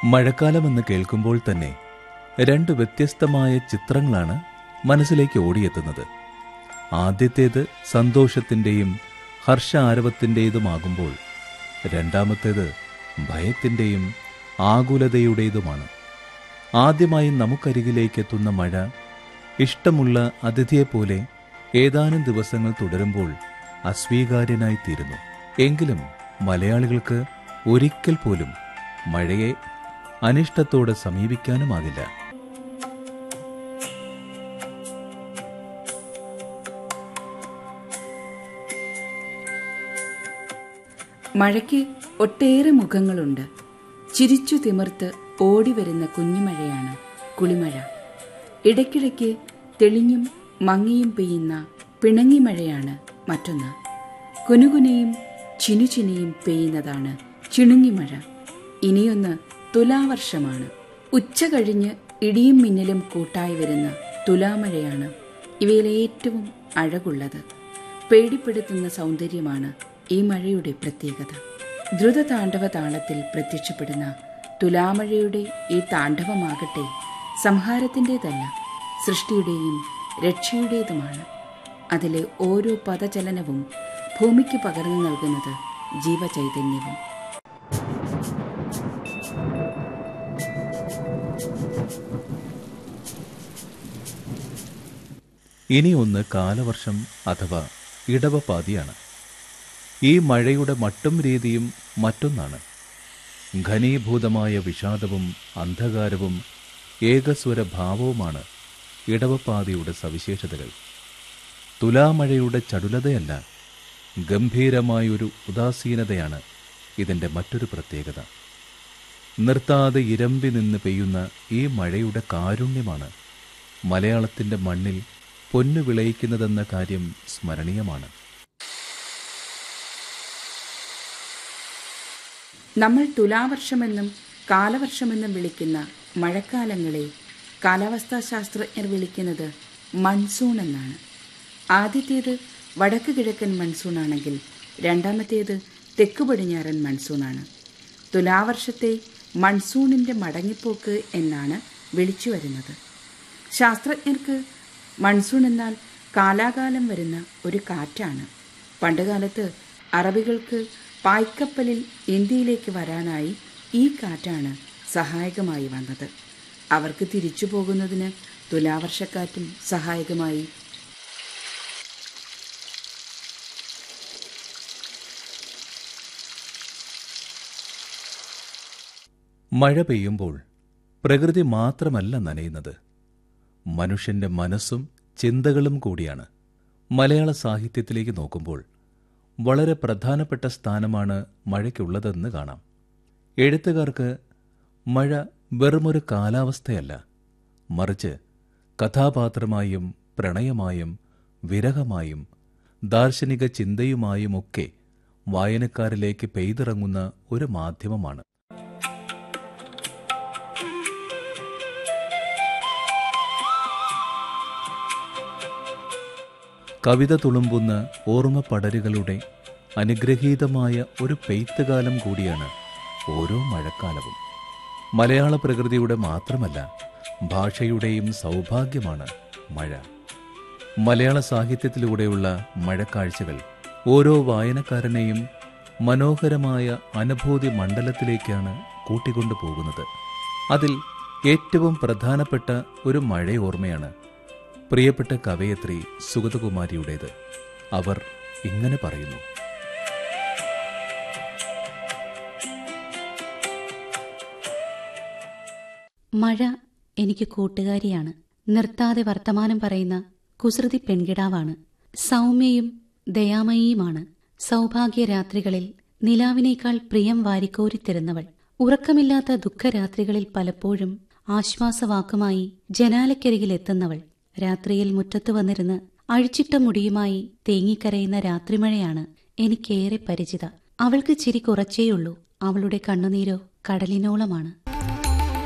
മഴക്കാലമെന്ന് കേൾക്കുമ്പോൾ തന്നെ രണ്ട് വ്യത്യസ്തമായ ചിത്രങ്ങളാണ് മനസ്സിലേക്ക് ഓടിയെത്തുന്നത് ആദ്യത്തേത് സന്തോഷത്തിൻ്റെയും ഹർഷ ആരവത്തിൻ്റെതുമാകുമ്പോൾ രണ്ടാമത്തേത് ഭയത്തിൻ്റെയും ആകുലതയുടേതുമാണ് ആദ്യമായി നമുക്കരികിലേക്ക് എത്തുന്ന മഴ ഇഷ്ടമുള്ള അതിഥിയെപ്പോലെ ഏതാനും ദിവസങ്ങൾ തുടരുമ്പോൾ അസ്വീകാര്യനായി തീരുന്നു എങ്കിലും മലയാളികൾക്ക് ഒരിക്കൽ പോലും മഴയെ അനിഷ്ടത്തോടെ സമീപിക്കാനുമാകില്ല മഴയ്ക്ക് ഒട്ടേറെ മുഖങ്ങളുണ്ട് ചിരിച്ചു തിമിർത്ത് ഓടിവരുന്ന കുഞ്ഞുമഴയാണ് കുളിമഴ ഇടയ്ക്കിടയ്ക്ക് തെളിഞ്ഞും മങ്ങിയും പെയ്യുന്ന പിണങ്ങി മഴയാണ് മറ്റൊന്ന് കുനുകുനയും ചിനുചിനിയും പെയ്യുന്നതാണ് ചിണുങ്ങിമഴ ഇനിയൊന്ന് തുലാവർഷമാണ് ഉച്ച കഴിഞ്ഞ് ഇടിയും മിന്നലും കൂട്ടായി വരുന്ന തുലാമഴയാണ് ഇവയിലെ ഏറ്റവും അഴകുള്ളത് പേടിപ്പെടുത്തുന്ന സൗന്ദര്യമാണ് ഈ മഴയുടെ പ്രത്യേകത ദ്രുതതാണ്ഡവ താളത്തിൽ പ്രത്യക്ഷപ്പെടുന്ന തുലാമഴയുടെ ഈ താണ്ഡവമാകട്ടെ സംഹാരത്തിൻ്റെതല്ല സൃഷ്ടിയുടെയും രക്ഷയുടേതുമാണ് അതിലെ ഓരോ പദചലനവും ഭൂമിക്ക് പകർന്നു നൽകുന്നത് ജീവചൈതന്യവും ഇനി ഒന്ന് കാലവർഷം അഥവാ ഇടവപാതിയാണ് ഈ മഴയുടെ മട്ടും രീതിയും മറ്റൊന്നാണ് ഘനീഭൂതമായ വിഷാദവും അന്ധകാരവും ഏകസ്വര ഭാവവുമാണ് ഇടവപ്പാതിയുടെ സവിശേഷതകൾ തുലാമഴയുടെ ചടുലതയല്ല ഗംഭീരമായൊരു ഉദാസീനതയാണ് ഇതിൻ്റെ മറ്റൊരു പ്രത്യേകത നിർത്താതെ ഇരമ്പി നിന്ന് പെയ്യുന്ന ഈ മഴയുടെ കാരുണ്യമാണ് മലയാളത്തിൻ്റെ മണ്ണിൽ പൊന്നു വിളയിക്കുന്നതെന്ന കാര്യം സ്മരണീയമാണ് നമ്മൾ തുലാവർഷമെന്നും കാലവർഷമെന്നും വിളിക്കുന്ന മഴക്കാലങ്ങളെ കാലാവസ്ഥാ ശാസ്ത്രജ്ഞർ വിളിക്കുന്നത് മൺസൂൺ എന്നാണ് ആദ്യത്തേത് വടക്ക് കിഴക്കൻ മൺസൂണാണെങ്കിൽ രണ്ടാമത്തേത് തെക്ക് പടിഞ്ഞാറൻ മൺസൂണാണ് തുലാവർഷത്തെ മൺസൂണിൻ്റെ മടങ്ങിപ്പോക്ക് എന്നാണ് വിളിച്ചു വരുന്നത് ശാസ്ത്രജ്ഞർക്ക് മൺസൂൺ എന്നാൽ കാലാകാലം വരുന്ന ഒരു കാറ്റാണ് പണ്ടുകാലത്ത് അറബികൾക്ക് പായ്ക്കപ്പലിൽ ഇന്ത്യയിലേക്ക് വരാനായി ഈ കാറ്റാണ് സഹായകമായി വന്നത് അവർക്ക് തിരിച്ചു പോകുന്നതിന് തുലാവർഷക്കാറ്റും സഹായകമായി മഴ പെയ്യുമ്പോൾ പ്രകൃതി മാത്രമല്ല നനയുന്നത് മനുഷ്യന്റെ മനസ്സും ചിന്തകളും കൂടിയാണ് മലയാള സാഹിത്യത്തിലേക്ക് നോക്കുമ്പോൾ വളരെ പ്രധാനപ്പെട്ട സ്ഥാനമാണ് മഴയ്ക്കുള്ളതെന്ന് കാണാം എഴുത്തുകാർക്ക് മഴ വെറുമൊരു കാലാവസ്ഥയല്ല മറിച്ച് കഥാപാത്രമായും പ്രണയമായും വിരഹമായും ദാർശനിക ചിന്തയുമായുമൊക്കെ വായനക്കാരിലേക്ക് പെയ്തിറങ്ങുന്ന ഒരു മാധ്യമമാണ് കവിത തുളുമ്പുന്ന ഓർമ്മപ്പടരുകളുടെ അനുഗ്രഹീതമായ ഒരു പെയ്ത്തുകാലം കൂടിയാണ് ഓരോ മഴക്കാലവും മലയാള പ്രകൃതിയുടെ മാത്രമല്ല ഭാഷയുടെയും സൗഭാഗ്യമാണ് മഴ മലയാള സാഹിത്യത്തിലൂടെയുള്ള മഴക്കാഴ്ചകൾ ഓരോ വായനക്കാരനെയും മനോഹരമായ അനുഭൂതി മണ്ഡലത്തിലേക്കാണ് കൂട്ടിക്കൊണ്ടു പോകുന്നത് അതിൽ ഏറ്റവും പ്രധാനപ്പെട്ട ഒരു മഴയോർമ്മയാണ് പ്രിയപ്പെട്ട കവയത്രി സുഗതകുമാരിയുടേത് അവർ ഇങ്ങനെ പറയുന്നു മഴ എനിക്ക് കൂട്ടുകാരിയാണ് നിർത്താതെ വർത്തമാനം പറയുന്ന കുസൃതി പെൺകിടാവാണ് സൗമ്യയും ദയാമയിയുമാണ് സൗഭാഗ്യ രാത്രികളിൽ നിലാവിനേക്കാൾ പ്രിയം വാരിക്കോരിത്തരുന്നവൾ ഉറക്കമില്ലാത്ത ദുഃഖരാത്രികളിൽ പലപ്പോഴും ആശ്വാസവാക്കുമായി ജനാലക്കരികിലെത്തുന്നവൾ രാത്രിയിൽ മുറ്റത്ത് വന്നിരുന്ന് അഴിച്ചിട്ട മുടിയുമായി തേങ്ങിക്കരയുന്ന രാത്രിമഴയാണ് എനിക്കേറെ പരിചിത അവൾക്ക് ചിരി കുറച്ചേയുള്ളൂ അവളുടെ കണ്ണുനീരോ കടലിനോളമാണ്